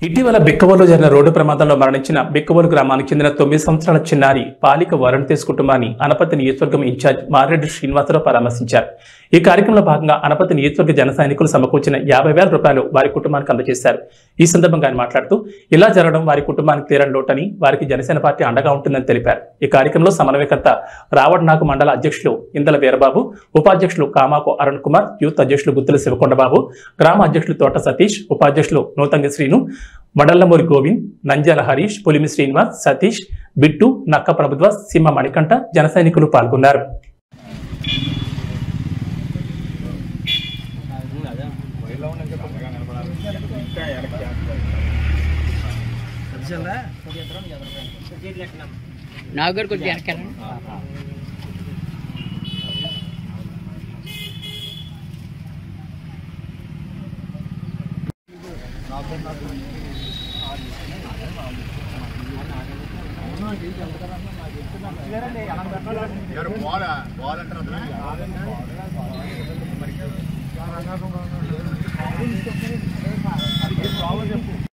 ఇటీవల బిక్కవోలు జరిగిన రోడ్డు ప్రమాదంలో మరణించిన బిక్కవోలు గ్రామానికి చెందిన తొమ్మిది సంవత్సరాల చిన్నారి పాలిక వరుణ్ కుటుంబాన్ని అనపతి నియోజకవర్గం ఇన్ఛార్జ్ మారెడ్డి శ్రీనివాసరావు పరామర్శించారు ఈ కార్యక్రమంలో భాగంగా అనపతి నియోజకవర్గ జన సైనికులు సమకూర్చిన యాభై వేల రూపాయలు వారి కుటుంబానికి అందజేశారు ఈ సందర్భంగా ఆయన మాట్లాడుతూ ఇలా జరగడం వారి కుటుంబానికి తీరని లోటని వారికి జనసేన పార్టీ అండగా ఉంటుందని తెలిపారు ఈ కార్యక్రమంలో సమన్వయకర్త రావణనాకు మండల అధ్యక్షులు ఇందల వీరబాబు ఉపాధ్యక్షులు కామాకు అరుణ్ కుమార్ యూత్ అధ్యక్షులు గుత్తుల శివకొండబాబు గ్రామ అధ్యక్షులు తోట సతీష్ ఉపాధ్యక్షులు నూతంగి శ్రీను వడల్లమూరి గోవింద్ నంద్యాల హరీష్ పులిమి శ్రీనివాస్ సతీష్ బిట్టు నక్క ప్రభుత్వ సీమ మణికంఠ జన సైనికులు పాల్గొన్నారు నాకు కూడా కొంచెం వెనకాల ఎవరు బాల్ బాల్ అంటారు అతను